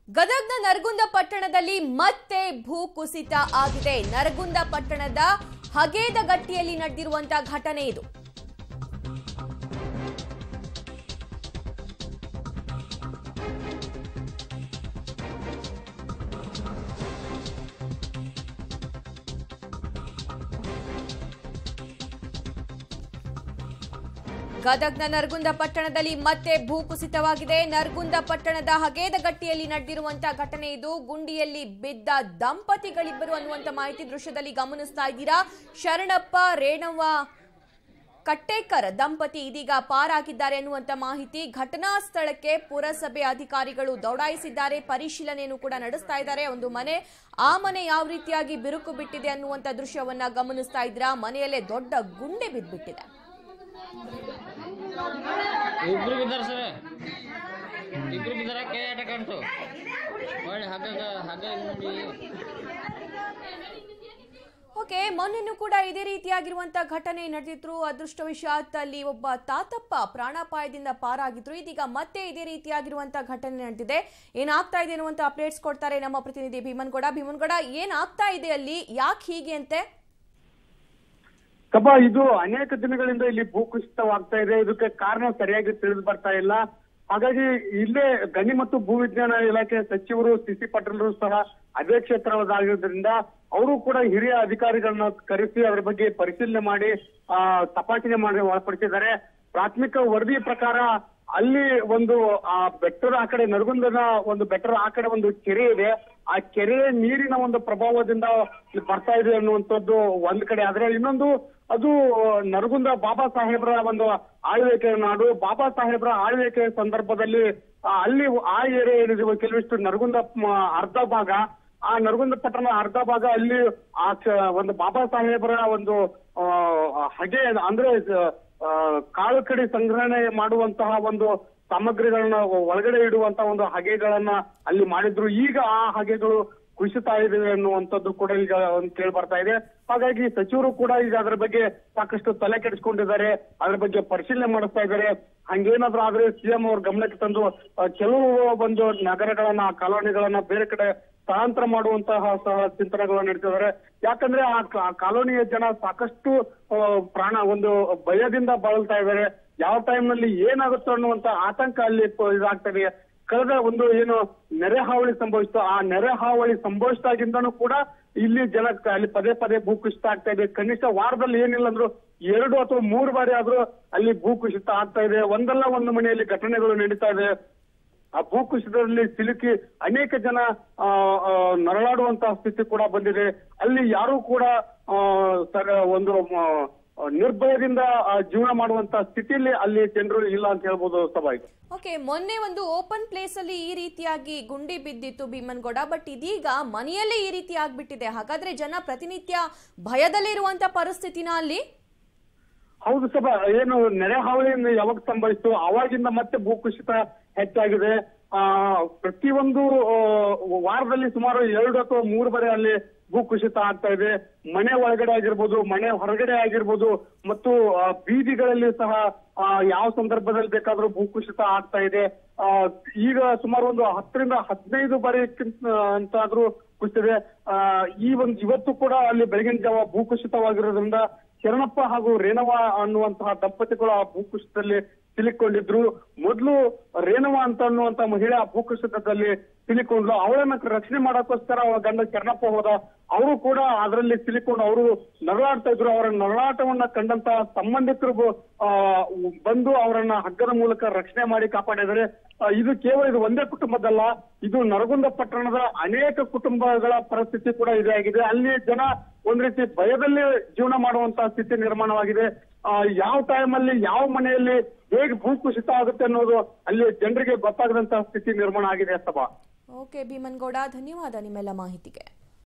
ಗದಗ್ನ ನರಗುಂದ ಪಟ್ಟಣದಲ್ಲಿ ಮತ್ತೆ ಭೂ ಕುಸಿತ ಆಗಿದೆ ನರಗುಂದ ಪಟ್ಟಣದ ಹಗೇದಗಟ್ಟಿಯಲ್ಲಿ ನಡೆದಿರುವಂತಹ ಘಟನೆ ಇದು ಗದಗ್ನ ನರಗುಂದ ಪಟ್ಟಣದಲ್ಲಿ ಮತ್ತೆ ಭೂಕುಸಿತವಾಗಿದೆ ನರಗುಂದ ಪಟ್ಟಣದ ಹಗೇದಗಟ್ಟಿಯಲ್ಲಿ ನಡೆದಿರುವಂತಹ ಘಟನೆ ಇದು ಗುಂಡಿಯಲ್ಲಿ ಬಿದ್ದ ದಂಪತಿಗಳಿಬ್ಬರು ಅನ್ನುವಂತ ಮಾಹಿತಿ ದೃಶ್ಯದಲ್ಲಿ ಗಮನಿಸ್ತಾ ಇದ್ದೀರಾ ಶರಣಪ್ಪ ರೇಣವ್ವ ಕಟ್ಟೇಕರ್ ದಂಪತಿ ಇದೀಗ ಪಾರಾಗಿದ್ದಾರೆ ಅನ್ನುವಂತ ಮಾಹಿತಿ ಘಟನಾ ಸ್ಥಳಕ್ಕೆ ಪುರಸಭೆ ಅಧಿಕಾರಿಗಳು ದೌಡಾಯಿಸಿದ್ದಾರೆ ಪರಿಶೀಲನೆಯನ್ನು ಕೂಡ ನಡೆಸ್ತಾ ಇದ್ದಾರೆ ಒಂದು ಮನೆ ಆ ಮನೆ ಯಾವ ರೀತಿಯಾಗಿ ಬಿರುಕು ಬಿಟ್ಟಿದೆ ಅನ್ನುವಂತ ದೃಶ್ಯವನ್ನ ಗಮನಿಸ್ತಾ ಇದ್ದೀರಾ ಮನೆಯಲ್ಲೇ ದೊಡ್ಡ ಗುಂಡೆ ಬಿದ್ದುಬಿಟ್ಟಿದೆ ಇಬ್ರು ಬಿದ್ದಾರ ಸರ್ ಇಬ್ರು ಬಿದ್ದಾರ ಕೈ ಆಟ ಕಾಣ್ತು ಒಳ್ಳೆ ಹಗ್ಗ ಹಗ್ಗ ನೋಡಿ ಓಕೆ ಮೊನ್ನೆನೂ ಕೂಡ ಇದೇ ರೀತಿಯಾಗಿರುವಂತಹ ಘಟನೆ ನಡೆದಿದ್ರು ಅದೃಷ್ಟವಶಾತ್ ಅಲ್ಲಿ ಒಬ್ಬ ತಾತಪ್ಪ ಪ್ರಾಣಾಪಾಯದಿಂದ ಪಾರಾಗಿದ್ರು ಇದೀಗ ಮತ್ತೆ ಇದೇ ರೀತಿಯಾಗಿರುವಂತಹ ಘಟನೆ ನಡೆದಿದೆ ಏನಾಗ್ತಾ ಇದೆ ಅನ್ನುವಂತ ಅಪ್ಡೇಟ್ಸ್ ಕೊಡ್ತಾರೆ ನಮ್ಮ ಪ್ರತಿನಿಧಿ ಭೀಮನ್ಗೌಡ ಭೀಮನ್ಗೌಡ ಏನಾಗ್ತಾ ಇದೆ ಅಲ್ಲಿ ಯಾಕೆ ಹೀಗೆ ಅಂತೆ ಕಬ್ಬ ಇದು ಅನೇಕ ದಿನಗಳಿಂದ ಇಲ್ಲಿ ಭೂಕುಸಿತವಾಗ್ತಾ ಇದೆ ಇದಕ್ಕೆ ಕಾರಣ ಸರಿಯಾಗಿ ತಿಳಿದು ಬರ್ತಾ ಇಲ್ಲ ಹಾಗಾಗಿ ಇಲ್ಲೇ ಗಣಿ ಮತ್ತು ಭೂ ವಿಜ್ಞಾನ ಇಲಾಖೆ ಸಚಿವರು ಸಿ ಸಿ ಪಾಟೀಲ್ರು ಸಹ ಅದೇ ಕ್ಷೇತ್ರದಾಗಿರೋದ್ರಿಂದ ಅವರು ಕೂಡ ಹಿರಿಯ ಅಧಿಕಾರಿಗಳನ್ನ ಕರೆಸಿ ಅದರ ಬಗ್ಗೆ ಪರಿಶೀಲನೆ ಮಾಡಿ ಆ ತಪಾಸಣೆ ಮಾಡಿ ಒಳಪಡಿಸಿದ್ದಾರೆ ಪ್ರಾಥಮಿಕ ವರದಿ ಪ್ರಕಾರ ಅಲ್ಲಿ ಒಂದು ಆ ಬೆಟ್ಟದ ಆ ಕಡೆ ನರಗುಂದದ ಒಂದು ಬೆಟ್ಟದ ಆ ಕಡೆ ಒಂದು ಕೆರೆ ಇದೆ ಆ ಕೆರೆಯ ನೀರಿನ ಒಂದು ಪ್ರಭಾವದಿಂದ ಇಲ್ಲಿ ಬರ್ತಾ ಇದೆ ಅನ್ನುವಂಥದ್ದು ಒಂದ್ ಕಡೆ ಆದ್ರೆ ಇನ್ನೊಂದು ಅದು ನರಗುಂದ ಬಾಬಾ ಸಾಹೇಬ್ರ ಒಂದು ಆಳ್ವಿಕೆ ನಾಡು ಬಾಬಾ ಸಾಹೇಬ್ರ ಆಳ್ವಿಕೆ ಸಂದರ್ಭದಲ್ಲಿ ಆ, ಅಲ್ಲಿ ಆ ಏರಿಯಾ ಏನಿದೆ ಕೆಲವಿಷ್ಟು ನರಗುಂದ ಮ- ಅರ್ಧ ಭಾಗ ಆ ನರಗುಂದ ಪಟ್ಟಣ ಅರ್ಧ ಭಾಗ ಅಲ್ಲಿ ಆ ಕ- ಒಂದು ಬಾಬಾ ಸಾಹೇಬರ ಒಂದು ಆ, ಹಗೆ ಅಂದ್ರೆ ಆ, ಕಾಳು ಕಡಿ ಸಂಗ್ರಹಣೆ ಮಾಡುವಂತಹ ಒಂದು ಸಾಮಗ್ರಿಗಳನ್ನ ಒಳಗಡೆ ಇಡುವಂತಹ ಒಂದು ಹಗೆಗಳನ್ನ ಅಲ್ಲಿ ಮಾಡಿದ್ರು ಈಗ ಆ ಹಗೆಗಳು ಕುಸಿತಾ ಇದೆ ಅನ್ನುವಂಥದ್ದು ಕೂಡ ಈಗ ಒಂದು ಕೇಳಿ ಬರ್ತಾ ಇದೆ ಹಾಗಾಗಿ ಸಚಿವರು ಕೂಡ ಈಗ ಅದರ ಬಗ್ಗೆ ಸಾಕಷ್ಟು ತಲೆ ಕೆಡಿಸ್ಕೊಂಡಿದ್ದಾರೆ ಅದರ ಬಗ್ಗೆ ಪರಿಶೀಲನೆ ಮಾಡಿಸ್ತಾ ಇದ್ದಾರೆ ಹಂಗೇನಾದ್ರೂ ಆದ್ರೆ ಸಿಎಂ ಅವ್ರ ಗಮನಕ್ಕೆ ತಂದು ಆ, ಕೆಲವು ಒಂದು ನಗರಗಳನ್ನ ಕಾಲೋನಿಗಳನ್ನ ಬೇರೆ ಕಡೆ ಸ್ಥಳಾಂತರ ಮಾಡುವಂತಹ ಸಹ ಚಿಂತನೆಗಳು ನಡೀತಿದ್ದಾರೆ ಯಾಕಂದ್ರೆ ಆ ಕ- ಆ ಕಾಲೋನಿಯ ಜನ ಸಾಕಷ್ಟು ಆ, ಪ್ರಾಣ ಒಂದು ಭಯದಿಂದ ಬಳಲ್ತಾ ಇದ್ದಾರೆ ಯಾವ ಟೈಮ್ ನಲ್ಲಿ ಏನಾಗುತ್ತೋ ಅನ್ನುವಂತ ಆತಂಕ ಅಲ್ಲಿ ಪ- ಇದಾಗ್ತದೆ ಕಳೆದ ಒಂದು ಏನು ನೆರೆ ಹಾವಳಿ ಸಂಭವಿಸಿತು ಆ ನೆರೆ ಹಾವಳಿ ಸಂಭವಿಸಿದಾಗಿಂದನೂ ಕೂಡ ಇಲ್ಲಿ ಜನ ಅಲ್ಲಿ ಪದೇ ಪದೇ ಭೂಕುಸಿತ ಆಗ್ತಾ ಇದೆ ಕನಿಷ್ಠ ವಾರದಲ್ಲಿ ಏನಿಲ್ಲ ಅಂದ್ರೂ ಎರಡು ಅಥವಾ ಮೂರು ಬಾರಿ ಆದ್ರೂ ಅಲ್ಲಿ ಭೂಕುಸಿತ ಆಗ್ತಾ ಇದೆ ಒಂದಲ್ಲ ಒಂದು ಮನೆಯಲ್ಲಿ ಘಟನೆಗಳು ನಡೀತಾ ಇದೆ ಆ ಭೂಕುಸಿತದಲ್ಲಿ ಸಿಲುಕಿ ಅನೇಕ ಜನ ಆ, ಆ, ನರಳಾಡುವಂತಹ ಸ್ಥಿತಿ ಕೂಡ ಬಂದಿದೆ ಅಲ್ಲಿ ಯಾರು ಕೂಡ ಆ, ಸರ- ಒಂದು ಆ, ನಿರ್ಭಯದಿಂದ ಆ, ಜೀವನ ಮಾಡುವಂತ ಸ್ಥಿತಿಯಲ್ಲಿ ಅಲ್ಲಿ ಜನರು ಇಲ್ಲ ಅಂತ ಹೇಳ್ಬೋದು ಸಭಾಗಿ ಓಕೆ ಮೊನ್ನೆ ಒಂದು ಓಪನ್ ಪ್ಲೇಸ್ ಅಲ್ಲಿ ಈ ರೀತಿಯಾಗಿ ಗುಂಡಿ ಬಿದ್ದಿತ್ತು ಭೀಮನ್ಗೌಡ ಬಟ್ ಇದೀಗ ಮನೆಯಲ್ಲೇ ಈ ರೀತಿ ಆಗ್ಬಿಟ್ಟಿದೆ ಹಾಗಾದ್ರೆ ಜನ ಪ್ರತಿನಿತ್ಯ ಭಯದಲ್ಲೇ ಇರುವಂತ ಪರಿಸ್ಥಿತಿನ ಅಲ್ಲಿ ಹೌದು ಸಭಾ ಏನು ನೆರೆ ಹಾವಳಿ ಯಾವಾಗ ಸಂಭವಿಸಿತು ಅವಾಗಿಂದ ಮತ್ತೆ ಭೂಕುಸಿತ ಹೆಚ್ಚಾಗಿದೆ ಆ ಪ್ರತಿಯೊಂದು ಆ, ವಾರದಲ್ಲಿ ಸುಮಾರು ಎರಡು ಅಥವಾ ಮೂರು ಬಾರಿ ಅಲ್ಲಿ ಭೂಕುಸಿತ ಆಗ್ತಾ ಇದೆ ಮನೆ ಒಳಗಡೆ ಆಗಿರ್ಬೋದು ಮನೆ ಹೊರಗಡೆ ಆಗಿರ್ಬೋದು ಮತ್ತು ಆ, ಬೀದಿಗಳಲ್ಲಿ ಸಹ ಆ, ಯಾವ ಸಂದರ್ಭದಲ್ಲಿ ಬೇಕಾದ್ರೂ ಭೂಕುಸಿತ ಆಗ್ತಾ ಇದೆ ಆ, ಈಗ ಸುಮಾರು ಒಂದು ಹತ್ತರಿಂದ ಹದಿನೈದು ಬಾರಿ ಅಂತಾದ್ರೂ ಕುಸಿದಿದೆ ಆ, ಈ ಒಂದು ಇವತ್ತು ಕೂಡ ಅಲ್ಲಿ ಬೆಳಗಿನ ಜಾವ ಭೂಕುಸಿತವಾಗಿರೋದ್ರಿಂದ ಶರಣಪ್ಪ ಹಾಗೂ ರೇಣವ ಅನ್ನುವಂತಹ ದಂಪತಿಗಳು ಆ ಭೂಕುಸಿತದಲ್ಲಿ ಸಿಲುಕೊಂಡಿದ್ರು ಮೊದಲು ರೇಣವ ಅಂತ ಅನ್ನುವಂತ ಮಹಿಳೆ ಆ ಭೂಕುಸಿತದಲ್ಲಿ ಸಿಲುಕೊಂಡ್ಲು ಅವಳನ್ನ ರಕ್ಷಣೆ ಮಾಡೋಕ್ಕೋಸ್ಕರ ಅವಳ ಗಂಡ ಶರಣಪ್ಪ ಹೋದ ಅವರು ಕೂಡ ಅದರಲ್ಲಿ ಸಿಲುಕೊಂಡು ಅವರು ನರಳಾಡ್ತಾ ಇದ್ರು ಅವರ ನರಳಾಟವನ್ನ ಕಂಡಂತ ಸಂಬಂಧಿಕರು ಆ, ಬಂದು ಅವರನ್ನ ಹಗ್ಗದ ಮೂಲಕ ರಕ್ಷಣೆ ಮಾಡಿ ಕಾಪಾಡಿದರೆ ಆ, ಇದು ಕೇವಲ ಇದು ಒಂದೇ ಕುಟುಂಬದಲ್ಲ ಇದು ನರಗುಂದ ಪಟ್ಟಣದ ಅನೇಕ ಕುಟುಂಬಗಳ ಪರಿಸ್ಥಿತಿ ಕೂಡ ಇದೇ ಆಗಿದೆ ಅಲ್ಲಿ ಜನ ಒಂದ್ ರೀತಿ ಭಯದಲ್ಲಿ ಜೀವನ ಮಾಡುವಂತಹ ಸ್ಥಿತಿ ನಿರ್ಮಾಣವಾಗಿದೆ ಆ, ಯಾವ ಟೈಮ್ ಅಲ್ಲಿ ಯಾವ ಮನೆಯಲ್ಲಿ ಹೇಗೆ ಭೂಕುಸಿತ ಆಗುತ್ತೆ ಅನ್ನೋದು ಅಲ್ಲಿ ಜನರಿಗೆ ಗೊತ್ತಾಗದಂತಹ ಸ್ಥಿತಿ ನಿರ್ಮಾಣ ಆಗಿದೆ ಸಭಾ ಓಕೆ ಭೀಮನ್ಗೌಡ ಧನ್ಯವಾದ ನಿಮ್ಮೆಲ್ಲ ಮಾಹಿತಿಗೆ